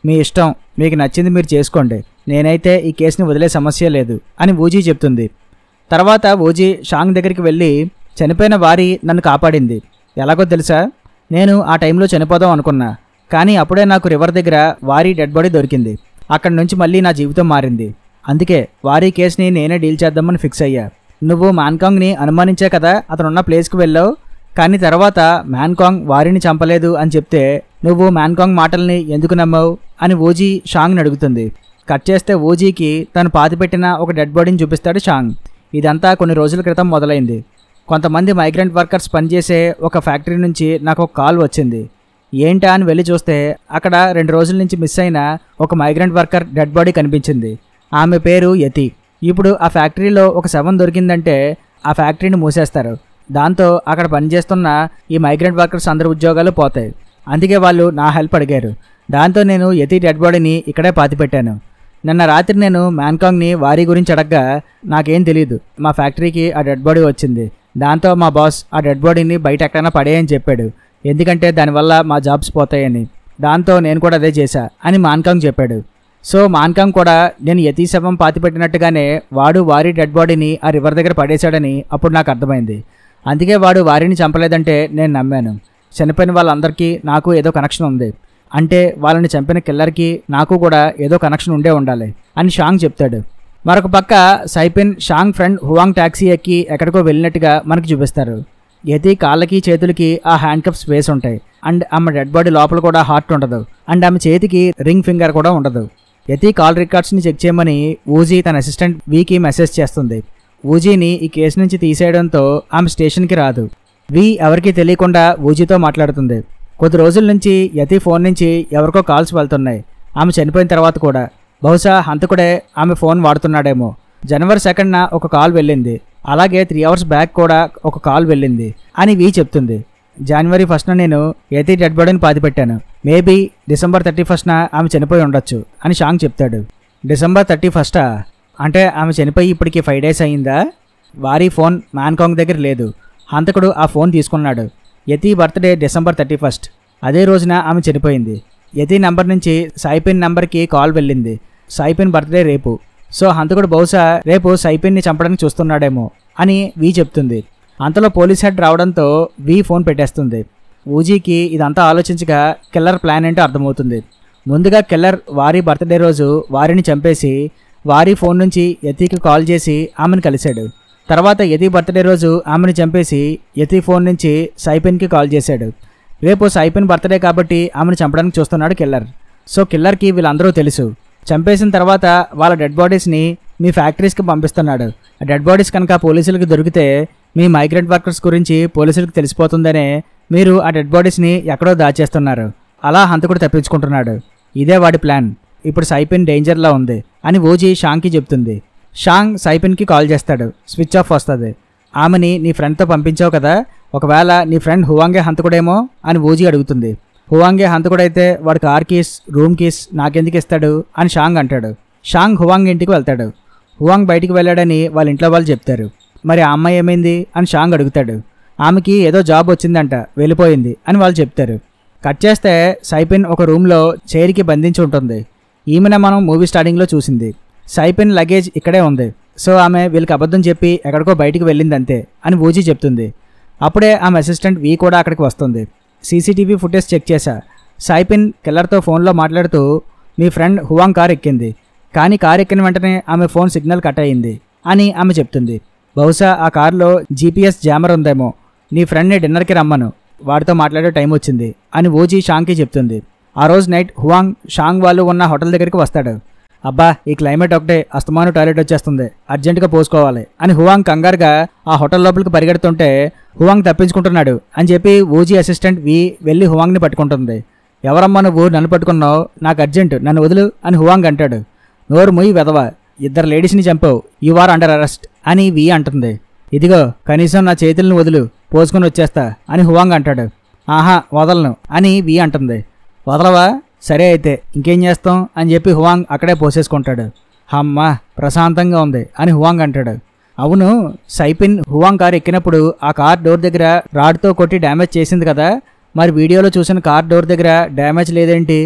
S1: మీ ఇష్టం మీకు నచ్చింది మీరు చేసుకోండి నేనైతే ఈ కేసుని వదిలే సమస్య లేదు అని ఊజీ చెప్తుంది తర్వాత ఊజీ షాంగ్ దగ్గరికి వెళ్ళి చనిపోయిన వారి నన్ను కాపాడింది ఎలాగో తెలుసా నేను ఆ టైంలో చనిపోదాం అనుకున్నా కానీ అప్పుడే నాకు రివర్ దగ్గర వారి డెడ్ బాడీ దొరికింది అక్కడి నుంచి మళ్ళీ నా జీవితం మారింది అందుకే వారి కేసుని నేనే డీల్ చేద్దామని ఫిక్స్ అయ్యా నువ్వు మ్యాన్కాంగ్ని అనుమానించే కదా అతను ఉన్న ప్లేస్కి వెళ్ళావు కానీ తర్వాత మ్యాన్కాంగ్ వారిని చంపలేదు అని చెప్తే నువ్వు మ్యాన్కాంగ్ మాటల్ని ఎందుకు నమ్మావు అని ఓజీ షాంగ్ని అడుగుతుంది కట్ చేస్తే ఓజీకి తను పాతిపెట్టిన ఒక డెడ్ బాడీని చూపిస్తాడు షాంగ్ ఇదంతా కొన్ని రోజుల క్రితం మొదలైంది కొంతమంది మైగ్రెంట్ వర్కర్స్ పనిచేసే ఒక ఫ్యాక్టరీ నుంచి నాకు ఒక కాల్ వచ్చింది ఏంటా అని వెళ్ళి చూస్తే అక్కడ రెండు రోజుల నుంచి మిస్ అయిన ఒక మైగ్రెంట్ వర్కర్ డెడ్ బాడీ కనిపించింది ఆమె పేరు యతి ఇప్పుడు ఆ ఫ్యాక్టరీలో ఒక శవం దొరికిందంటే ఆ ఫ్యాక్టరీని మూసేస్తారు దాంతో అక్కడ పనిచేస్తున్న ఈ మైగ్రెంట్ వర్కర్స్ అందరి ఉద్యోగాలు పోతాయి అందుకే వాళ్ళు నా హెల్ప్ అడిగారు దాంతో నేను యతి డెడ్ బాడీని ఇక్కడే పాతిపెట్టాను నిన్న రాత్రి నేను మ్యాన్కాంగ్ని వారి గురించి అడగ్గా నాకేం తెలియదు మా ఫ్యాక్టరీకి ఆ డెడ్ బాడీ వచ్చింది దాంతో మా బాస్ ఆ డెడ్ బాడీని బయట ఎక్కడైనా పడేయని చెప్పాడు ఎందుకంటే దానివల్ల మా జాబ్స్ పోతాయని దాంతో నేను కూడా అదే చేశా అని మాన్కాంగ్ చెప్పాడు సో మాన్కాంగ్ కూడా నేను యతీ శవం పాతిపెట్టినట్టుగానే వాడు వారి డెడ్ బాడీని ఆ రివర్ దగ్గర పడేశాడని అప్పుడు నాకు అర్థమైంది అందుకే వాడు వారిని చంపలేదంటే నేను నమ్మాను చనిపోయిన వాళ్ళందరికీ నాకు ఏదో కనెక్షన్ ఉంది అంటే వాళ్ళని చంపిన కిల్లర్కి నాకు కూడా ఏదో కనెక్షన్ ఉండే ఉండాలి అని షాంగ్ చెప్తాడు మరొక పక్క Saipin Shang friend Huang taxi ఎక్కి ఎక్కడికో వెళ్ళినట్టుగా మనకి చూపిస్తారు యతి కాళ్ళకి చేతులకి ఆ హ్యాండ్ కప్స్ వేసి ఉంటాయి అండ్ ఆమె డెడ్ బాడీ లోపల కూడా హార్ట్ ఉండదు అండ్ ఆమె చేతికి రింగ్ ఫింగర్ కూడా ఉండదు యతి కాల్ రికార్డ్స్ని చెక్ చేయమని ఊజీ తన అసిస్టెంట్ వీకి మెసేజ్ చేస్తుంది ఊజీని ఈ కేసు నుంచి తీసేయడంతో ఆమె స్టేషన్కి రాదు వి ఎవరికీ తెలియకుండా ఊజీతో మాట్లాడుతుంది కొద్ది రోజుల నుంచి యతి ఫోన్ నుంచి ఎవరికో కాల్స్ వెళ్తున్నాయి ఆమె చనిపోయిన తర్వాత కూడా బహుశా హంతకుడే ఆమె ఫోన్ వాడుతున్నాడేమో జనవరి సెకండ్న ఒక కాల్ వెళ్ళింది అలాగే త్రీ అవర్స్ బ్యాక్ కూడా ఒక కాల్ వెళ్ళింది అని వి చెప్తుంది జనవరి ఫస్ట్న నేను యతి డెడ్ బాడీని పాతిపెట్టాను మేబీ డిసెంబర్ థర్టీ ఫస్ట్న ఆమె చనిపోయి ఉండొచ్చు అని షాంగ్ చెప్తాడు డిసెంబర్ థర్టీ ఫస్టా అంటే ఆమె చనిపోయి ఇప్పటికి ఫైవ్ డేస్ అయ్యిందా వారి ఫోన్ మ్యాన్కాంగ్ దగ్గర లేదు హంతకుడు ఆ ఫోన్ తీసుకున్నాడు Yati birthday December thirty first అదే రోజున ఆమె చనిపోయింది యతి నంబర్ నుంచి సైపిన్ నంబర్కి కాల్ వెళ్ళింది సైపిన్ బర్త్డే రేపు సో హంతకుడు బహుశా రేపు సైపిన్ని చంపడానికి చూస్తున్నాడేమో అని వి చెప్తుంది అంతలో పోలీస్ హెడ్ రావడంతో వి ఫోన్ పెట్టేస్తుంది ఊజీకి ఇదంతా ఆలోచించగా కిల్లర్ ప్లాన్ ఏంటో అర్థమవుతుంది ముందుగా కిల్లర్ వారి బర్త్డే రోజు వారిని చంపేసి వారి ఫోన్ నుంచి యతికి కాల్ చేసి ఆమెను కలిశాడు తర్వాత యతి బర్త్డే రోజు ఆమెను చంపేసి యతి ఫోన్ నుంచి సైపిన్కి కాల్ చేశాడు రేపు సైపిన్ బర్త్డే కాబట్టి ఆమెను చంపడానికి చూస్తున్నాడు కిల్లర్ సో కిల్లర్కి వీళ్ళందరూ తెలుసు చంపేసిన తర్వాత వాళ్ళ డెడ్ బాడీస్ని మీ ఫ్యాక్టరీస్కి పంపిస్తున్నాడు ఆ డెడ్ బాడీస్ కనుక పోలీసులకు దొరికితే మీ మైగ్రెంట్ వర్కర్స్ గురించి పోలీసులకు తెలిసిపోతుందనే మీరు ఆ డెడ్ బాడీస్ని ఎక్కడో దాచేస్తున్నారు అలా హంతకుడు తప్పించుకుంటున్నాడు ఇదే వాడి ప్లాన్ ఇప్పుడు సైపిన్ డేంజర్లో ఉంది అని ఓజీ షాంగ్కి చెప్తుంది షాంగ్ సైపిన్కి కాల్ చేస్తాడు స్విచ్ ఆఫ్ వస్తుంది ఆమెని నీ ఫ్రెండ్తో పంపించావు కదా ఒకవేళ నీ ఫ్రెండ్ హువాంగే హంతకుడేమో అని ఓజీ అడుగుతుంది హువాంగే హంతకుడైతే వాడు కార్ కీస్ రూమ్ కీస్ నాకెందుకు ఇస్తాడు అని షాంగ్ అంటాడు షాంగ్ హువాంగ్ ఇంటికి వెళ్తాడు హువాంగ్ బయటికి వెళ్ళాడని వాళ్ళ ఇంట్లో వాళ్ళు చెప్తారు మరి ఆ అమ్మాయి ఏమైంది అని షాంగ్ అడుగుతాడు ఆమెకి ఏదో జాబ్ వచ్చిందంట వెళ్ళిపోయింది అని వాళ్ళు చెప్తారు కట్ చేస్తే సైపిన్ ఒక రూమ్లో చైర్కి బంధించి ఉంటుంది ఈమెన మనం మూవీ స్టార్టింగ్లో చూసింది సైపిన్ లగేజ్ ఇక్కడే ఉంది సో ఆమె వీళ్ళకి అబద్ధం చెప్పి ఎక్కడికో బయటికి వెళ్ళింది అంతే అని ఊజీ చెప్తుంది అప్పుడే ఆమె అసిస్టెంట్ వి కూడా అక్కడికి వస్తుంది సీసీటీవీ ఫుటేజ్ చెక్ చేశా సైపిన్ కిల్లర్తో ఫోన్లో మాట్లాడుతూ మీ ఫ్రెండ్ హువాంగ్ కార్ ఎక్కింది కానీ కార్ ఎక్కిన వెంటనే ఆమె ఫోన్ సిగ్నల్ కట్ అయ్యింది అని ఆమె చెప్తుంది బహుశా ఆ కారులో జీపీఎస్ జామర్ ఉందేమో నీ ఫ్రెండ్ని డిన్నర్కి రమ్మను వాడితో మాట్లాడే టైం వచ్చింది అని ఓజీ షాంగ్కి చెప్తుంది ఆ రోజు నైట్ హువాంగ్ షాంగ్ వాళ్ళు ఉన్న హోటల్ దగ్గరికి వస్తాడు అబ్బా ఈ క్లైమేట్ ఒకటే అస్తమాను టాయిలెట్ వచ్చేస్తుంది అర్జెంటుగా పోసుకోవాలి అని హువాంగ్ కంగారుగా ఆ హోటల్ లోపలికి పరిగెడుతుంటే హువాంగ్ తప్పించుకుంటున్నాడు అని చెప్పి ఓజీ అసిస్టెంట్ వి వెళ్ళి హువాంగ్ని పట్టుకుంటుంది ఎవరమ్మా నువ్వు నన్ను పట్టుకున్నావు నాకు అర్జెంట్ నన్ను వదులు అని హువాంగ్ అంటాడు నోరు ముయ్యి వెదవ ఇద్దరు లేడీస్ని చంపావు యు ఆర్ అండర్ అరెస్ట్ అని వి అంటుంది ఇదిగో కనీసం నా చేతులను వదులు పోసుకొని వచ్చేస్తా అని హువాంగ్ అంటాడు ఆహా వదలను అని వి అంటుంది వదలవా సరే అయితే ఇంకేం చేస్తాం అని చెప్పి హువాంగ్ అక్కడే పోసేసుకుంటాడు అమ్మా ప్రశాంతంగా ఉంది అని హువాంగ్ అంటాడు అవును సైపిన్ హువాంగ్ కార్ ఎక్కినప్పుడు ఆ కార్ డోర్ దగ్గర రాడ్తో కొట్టి డ్యామేజ్ చేసింది కదా మరి వీడియోలో చూసిన కార్ డోర్ దగ్గర డ్యామేజ్ లేదేంటి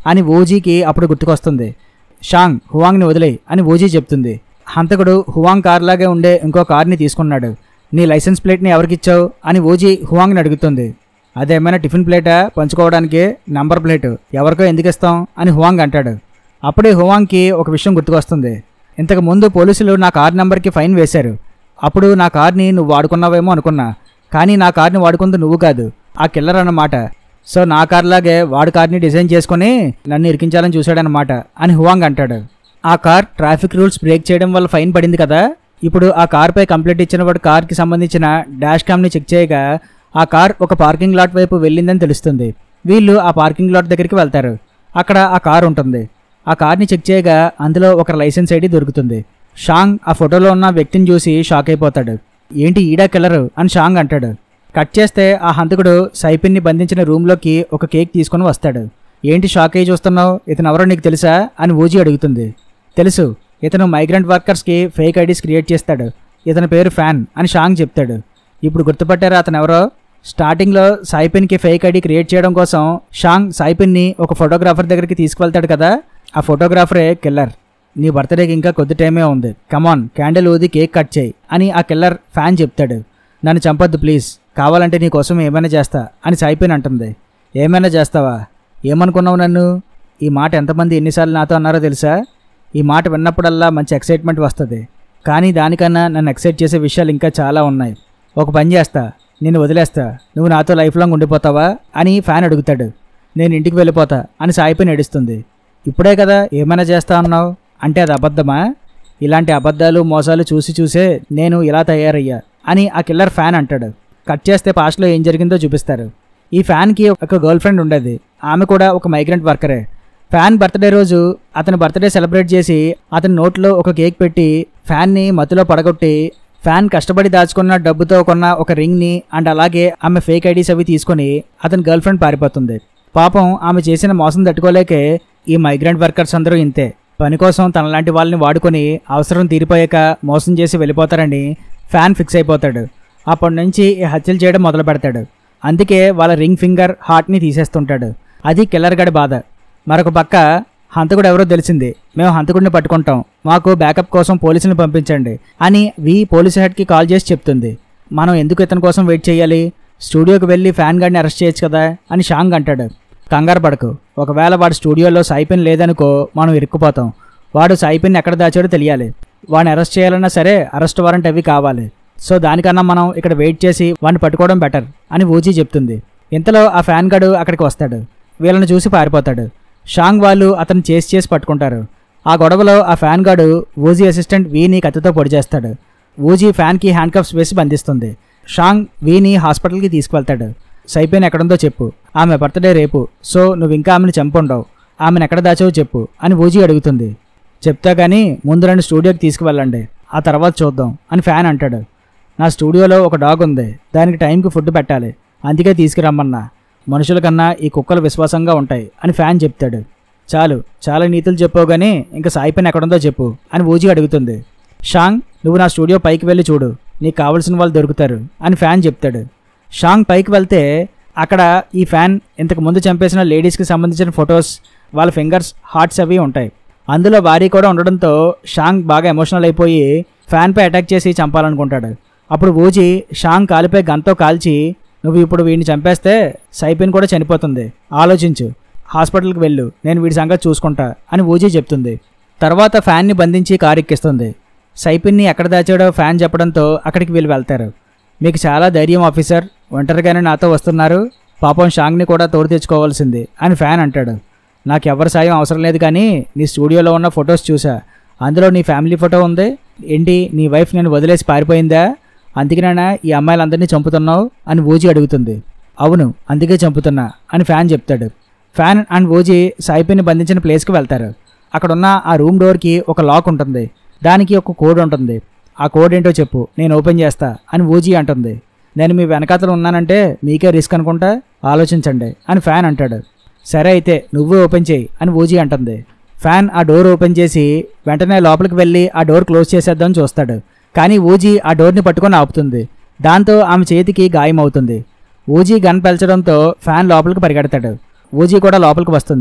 S1: అని ఓజీకి అప్పుడు గుర్తుకొస్తుంది షాంగ్ హువాంగ్ని వదిలే అని ఓజీ చెప్తుంది హంతకుడు హువాంగ్ కార్లాగే ఉండే ఇంకో కార్ని తీసుకున్నాడు నీ లైసెన్స్ ప్లేట్ని ఎవరికిచ్చావు అని ఓజీ హువాంగ్ని అడుగుతుంది అదేమైనా టిఫిన్ ప్లేటా పంచుకోవడానికి నంబర్ ప్లేటు ఎవరికో ఎందుకు ఇస్తాం అని హువాంగ్ అంటాడు అప్పుడే హువాంగ్కి ఒక విషయం గుర్తుకొస్తుంది ఇంతకు ముందు పోలీసులు నా కార్ నెంబర్కి ఫైన్ వేశారు అప్పుడు నా కార్ని నువ్వు వాడుకున్నావేమో అనుకున్నా కానీ నా కార్ని వాడుకుంది నువ్వు కాదు ఆ కిల్లర్ అన్నమాట సో నా కార్లాగే వాడి కార్ని డిజైన్ చేసుకొని నన్ను ఇరికించాలని చూశాడనమాట అని హువాంగ్ అంటాడు ఆ కార్ ట్రాఫిక్ రూల్స్ బ్రేక్ చేయడం వల్ల ఫైన్ పడింది కదా ఇప్పుడు ఆ కార్పై కంప్లైంట్ ఇచ్చిన వాడు కార్కి సంబంధించిన డాష్ క్యామ్ని చెక్ చేయగా ఆ కార్ ఒక పార్కింగ్ లాట్ వైపు వెళ్ళిందని తెలుస్తుంది వీళ్ళు ఆ పార్కింగ్ లాట్ దగ్గరికి వెళ్తారు అక్కడ ఆ కార్ ఉంటుంది ఆ కార్ని చెక్ చేయగా అందులో ఒక లైసెన్స్ ఐడి దొరుకుతుంది షాంగ్ ఆ ఫోటోలో ఉన్న వ్యక్తిని చూసి షాక్ అయిపోతాడు ఏంటి ఈడా కిల్లరు అని షాంగ్ అంటాడు కట్ చేస్తే ఆ హంతకుడు సైపిన్ని బంధించిన రూమ్లోకి ఒక కేక్ తీసుకొని వస్తాడు ఏంటి షాక్ అయ్యి చూస్తున్నావు ఇతను ఎవరో నీకు తెలుసా అని ఊజీ అడుగుతుంది తెలుసు ఇతను మైగ్రెంట్ వర్కర్స్కి ఫేక్ ఐడీస్ క్రియేట్ చేస్తాడు ఇతని పేరు ఫ్యాన్ అని షాంగ్ చెప్తాడు ఇప్పుడు గుర్తుపట్టారా అతను ఎవరో స్టార్టింగ్లో సాయిపిన్కి ఫేక్ ఐడి క్రియేట్ చేయడం కోసం షాంగ్ సాయిపిన్ని ఒక ఫోటోగ్రాఫర్ దగ్గరికి తీసుకువెళ్తాడు కదా ఆ ఫోటోగ్రాఫరే కిల్లర్ నీ బర్త్డేకి ఇంకా కొద్ది టైమే ఉంది కమాన్ క్యాండిల్ ఊది కేక్ కట్ చేయి అని ఆ కిల్లర్ ఫ్యాన్ చెప్తాడు నన్ను చంపొద్దు ప్లీజ్ కావాలంటే నీ కోసం ఏమైనా చేస్తా అని సాయిపిన్ అంటుంది ఏమైనా చేస్తావా ఏమనుకున్నావు నన్ను ఈ మాట ఎంతమంది ఎన్నిసార్లు నాతో అన్నారో తెలుసా ఈ మాట విన్నప్పుడల్లా మంచి ఎక్సైట్మెంట్ వస్తుంది కానీ దానికన్నా నన్ను ఎక్సైట్ చేసే విషయాలు ఇంకా చాలా ఉన్నాయి ఒక పని చేస్తా నేను వదిలేస్తా నువ్వు నాతో లైఫ్ లాంగ్ ఉండిపోతావా అని ఫ్యాన్ అడుగుతాడు నేను ఇంటికి వెళ్ళిపోతా అని సాయిపోయి నడుస్తుంది ఇప్పుడే కదా ఏమైనా చేస్తా అన్నావు అంటే అది అబద్ధమా ఇలాంటి అబద్ధాలు మోసాలు చూసి చూసే నేను ఇలా తయారయ్యా అని ఆ కిల్లర్ ఫ్యాన్ అంటాడు కట్ చేస్తే పాస్ట్లో ఏం జరిగిందో చూపిస్తారు ఈ ఫ్యాన్కి ఒక గర్ల్ ఫ్రెండ్ ఉండేది ఆమె కూడా ఒక మైగ్రెంట్ వర్కరే ఫ్యాన్ బర్త్డే రోజు అతని బర్త్డే సెలబ్రేట్ చేసి అతని నోట్లో ఒక కేక్ పెట్టి ఫ్యాన్ని మత్తులో పడగొట్టి ఫ్యాన్ కష్టపడి దాచుకున్న డబ్బుతో కొన్న ఒక రింగ్ని అండ్ అలాగే ఆమె ఫేక్ ఐడీస్ అవి తీసుకొని అతని గర్ల్ ఫ్రెండ్ పారిపోతుంది పాపం ఆమె చేసిన మోసం తట్టుకోలేకే ఈ మైగ్రెంట్ వర్కర్స్ అందరూ ఇంతే పని కోసం తనలాంటి వాళ్ళని వాడుకొని అవసరం తీరిపోయాక మోసం చేసి వెళ్ళిపోతారని ఫ్యాన్ ఫిక్స్ అయిపోతాడు అప్పటి నుంచి ఈ హత్యలు చేయడం మొదలు పెడతాడు అందుకే వాళ్ళ రింగ్ ఫింగర్ హార్ట్ని తీసేస్తుంటాడు అది కిల్లర్ గడి బాధ మరొక పక్క హంతకుడు ఎవరో తెలిసింది మేము హంతకుడిని పట్టుకుంటాం మాకు బ్యాకప్ కోసం పోలీసుని పంపించండి అని వి పోలీసు హెడ్కి కాల్ చేసి చెప్తుంది మనం ఎందుకు ఇతని కోసం వెయిట్ చేయాలి స్టూడియోకి వెళ్ళి ఫ్యాన్ గార్డ్ని అరెస్ట్ చేయొచ్చు కదా అని షాంగ్ అంటాడు కంగారు పడకు ఒకవేళ వాడు స్టూడియోలో సైపిన్ లేదనుకో మనం ఇరుక్కుపోతాం వాడు సైపిన్ ఎక్కడ దాచాడో తెలియాలి వాడిని అరెస్ట్ చేయాలన్నా సరే అరెస్ట్ వారెంట్ అవి కావాలి సో దానికన్నా మనం ఇక్కడ వెయిట్ చేసి వాడిని పట్టుకోవడం బెటర్ అని ఊజీ చెప్తుంది ఇంతలో ఆ ఫ్యాన్ గడు అక్కడికి వస్తాడు వీళ్ళని చూసి పారిపోతాడు షాంగ్ వాళ్ళు అతను చేసి చేసి పట్టుకుంటారు ఆ గొడవలో ఆ ఫ్యాన్ గాడు ఊజీ అసిస్టెంట్ వీని కత్తితో పొడి చేస్తాడు ఊజీ ఫ్యాన్కి హ్యాండ్ కప్స్ వేసి బంధిస్తుంది షాంగ్ వీని హాస్పిటల్కి తీసుకువెళ్తాడు సైపేన్ ఎక్కడుందో చెప్పు ఆమె బర్త్డే రేపు సో నువ్వు ఇంకా ఆమెను చంపుండవు ఆమెను ఎక్కడ దాచావో చెప్పు అని ఊజీ అడుగుతుంది చెప్తా కానీ ముందు రెండు స్టూడియోకి తీసుకువెళ్ళండి ఆ తర్వాత చూద్దాం అని ఫ్యాన్ అంటాడు నా స్టూడియోలో ఒక డాగ్ ఉంది దానికి టైంకి ఫుడ్ పెట్టాలి అందుకే తీసుకురమ్మన్నా మనుషుల కన్నా ఈ కుక్కలు విశ్వాసంగా ఉంటాయి అని ఫ్యాన్ చెప్తాడు చాలు చాలా నీతులు చెప్పావు కానీ ఇంకా సాయిపైన ఎక్కడుందో చెప్పు అని ఊజీ అడుగుతుంది షాంగ్ నువ్వు నా స్టూడియో పైకి వెళ్ళి చూడు నీకు కావలసిన వాళ్ళు దొరుకుతారు అని ఫ్యాన్ చెప్తాడు షాంగ్ పైకి వెళ్తే అక్కడ ఈ ఫ్యాన్ ఇంతకు ముందు చంపేసిన లేడీస్కి సంబంధించిన ఫొటోస్ వాళ్ళ ఫింగర్స్ హార్ట్స్ అవి ఉంటాయి అందులో వారి కూడా ఉండడంతో షాంగ్ బాగా ఎమోషనల్ అయిపోయి ఫ్యాన్పై అటాక్ చేసి చంపాలనుకుంటాడు అప్పుడు ఊజీ షాంగ్ కాలిపై గన్తో కాల్చి నువ్వు ఇప్పుడు వీడిని చంపేస్తే సైపిన్ కూడా చనిపోతుంది ఆలోచించు హాస్పిటల్కి వెళ్ళు నేను వీడి సంగతి చూసుకుంటా అని ఊజీ చెప్తుంది తర్వాత ఫ్యాన్ని బంధించి కారు ఎక్కిస్తుంది సైపిన్ని ఎక్కడ దాచాడో ఫ్యాన్ చెప్పడంతో అక్కడికి వీళ్ళు వెళ్తారు మీకు చాలా ధైర్యం ఆఫీసర్ ఒంటరిగానే నాతో వస్తున్నారు పాపం షాంగ్ని కూడా తోడు తెచ్చుకోవాల్సింది అని ఫ్యాన్ అంటాడు నాకు ఎవరి సాయం అవసరం లేదు కానీ నీ స్టూడియోలో ఉన్న ఫొటోస్ చూసా అందులో నీ ఫ్యామిలీ ఫోటో ఉంది ఏంటి నీ వైఫ్ నేను వదిలేసి పారిపోయిందా అందుకేనా ఈ అమ్మాయిలందరినీ చంపుతున్నావు అని ఊజీ అడుగుతుంది అవును అందుకే చంపుతున్నా అని ఫ్యాన్ చెప్తాడు ఫ్యాన్ అండ్ ఊజీ సాయిపిని బంధించిన ప్లేస్కి వెళ్తారు అక్కడున్న ఆ రూమ్ డోర్కి ఒక లాక్ ఉంటుంది దానికి ఒక కోడ్ ఉంటుంది ఆ కోడ్ ఏంటో చెప్పు నేను ఓపెన్ చేస్తా అని ఊజీ అంటుంది నేను మీ వెనకాతలు ఉన్నానంటే మీకే రిస్క్ అనుకుంటా ఆలోచించండి అని ఫ్యాన్ అంటాడు సరే అయితే నువ్వే ఓపెన్ చేయి అని ఊజీ అంటుంది ఫ్యాన్ ఆ డోర్ ఓపెన్ చేసి వెంటనే లోపలికి వెళ్ళి ఆ డోర్ క్లోజ్ చేసేద్దామని చూస్తాడు కానీ ఊజీ ఆ డోర్ని పట్టుకొని ఆపుతుంది దాంతో ఆమె చేతికి గాయం అవుతుంది ఊజీ గన్ పెల్చడంతో ఫ్యాన్ లోపలికి పరిగెడతాడు ఊజీ కూడా లోపలికి వస్తుంది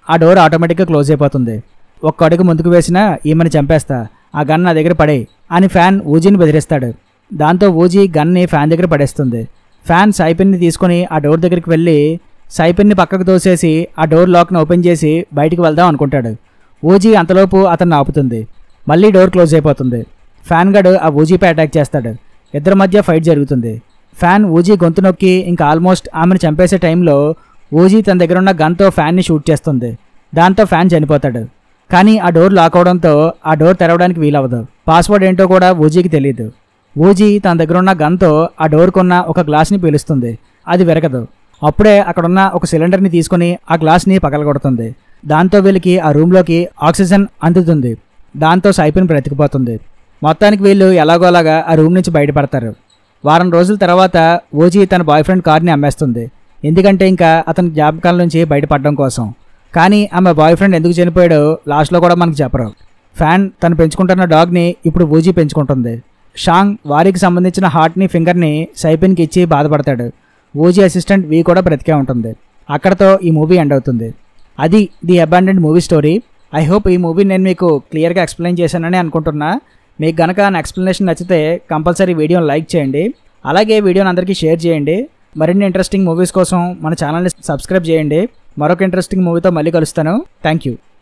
S1: ఆ డోర్ ఆటోమేటిక్గా క్లోజ్ అయిపోతుంది ఒక్క అడుగు ముందుకు వేసినా ఈమెను చంపేస్తా ఆ గన్ నా దగ్గర పడే అని ఫ్యాన్ ఊజీని బెదిరిస్తాడు దాంతో ఊజీ గన్ని ఫ్యాన్ దగ్గర పడేస్తుంది ఫ్యాన్ సైపిన్ని తీసుకొని ఆ డోర్ దగ్గరికి వెళ్ళి సైపిన్ని పక్కకు తోసేసి ఆ డోర్ లాక్ని ఓపెన్ చేసి బయటికి వెళ్దాం అనుకుంటాడు ఊజీ అంతలోపు అతన్ని ఆపుతుంది మళ్ళీ డోర్ క్లోజ్ అయిపోతుంది ఫ్యాన్ గడు ఆ ఊజీపై అటాక్ చేస్తాడు ఇద్దరి మధ్య ఫైట్ జరుగుతుంది ఫ్యాన్ ఊజీ గొంతు నొక్కి ఇంకా ఆల్మోస్ట్ ఆమెను చంపేసే టైంలో ఊజీ తన దగ్గర ఉన్న గన్తో ఫ్యాన్ని షూట్ చేస్తుంది దాంతో ఫ్యాన్ చనిపోతాడు కానీ ఆ డోర్ లాక్ అవడంతో ఆ డోర్ తెరవడానికి వీలవ్వదు పాస్వర్డ్ ఏంటో కూడా ఊజీకి తెలియదు ఊజీ తన దగ్గర ఉన్న గన్తో ఆ డోర్కున్న ఒక గ్లాస్ని పీలుస్తుంది అది విరగదు అప్పుడే అక్కడున్న ఒక సిలిండర్ని తీసుకుని ఆ గ్లాస్ని పగలగొడుతుంది దాంతో వీళ్ళకి ఆ రూమ్లోకి ఆక్సిజన్ అందుతుంది దాంతో సైపిన్ బ్రతికిపోతుంది మొత్తానికి వీళ్ళు ఎలాగోలాగా ఆ రూమ్ నుంచి బయటపడతారు వారం రోజుల తర్వాత ఓజీ తన బాయ్ ఫ్రెండ్ కార్ని అమ్మేస్తుంది ఎందుకంటే ఇంకా అతని జ్ఞాపకాల నుంచి బయటపడడం కోసం కానీ ఆమె బాయ్ ఫ్రెండ్ ఎందుకు చనిపోయాడో లాస్ట్లో కూడా మనకు చెప్పరు ఫ్యాన్ తను పెంచుకుంటున్న డాగ్ని ఇప్పుడు ఊజీ పెంచుకుంటుంది షాంగ్ వారికి సంబంధించిన హార్ట్ని ఫింగర్ని సైపిన్కి ఇచ్చి బాధపడతాడు ఓజీ అసిస్టెంట్ వి కూడా బ్రతికే ఉంటుంది అక్కడతో ఈ మూవీ ఎండ్ అవుతుంది అది the abandoned movie story I hope ఈ మూవీ నేను మీకు క్లియర్గా ఎక్స్ప్లెయిన్ చేశానని అనుకుంటున్నా మీకు గనక నా ఎక్స్ప్లెనేషన్ నచ్చితే కంపల్సరీ వీడియోని లైక్ చేయండి అలాగే వీడియోని అందరికీ షేర్ చేయండి మరిన్ని ఇంట్రెస్టింగ్ మూవీస్ కోసం మన ఛానల్ని సబ్స్క్రైబ్ చేయండి మరొక ఇంట్రెస్టింగ్ మూవీతో మళ్ళీ కలుస్తాను థ్యాంక్ యూ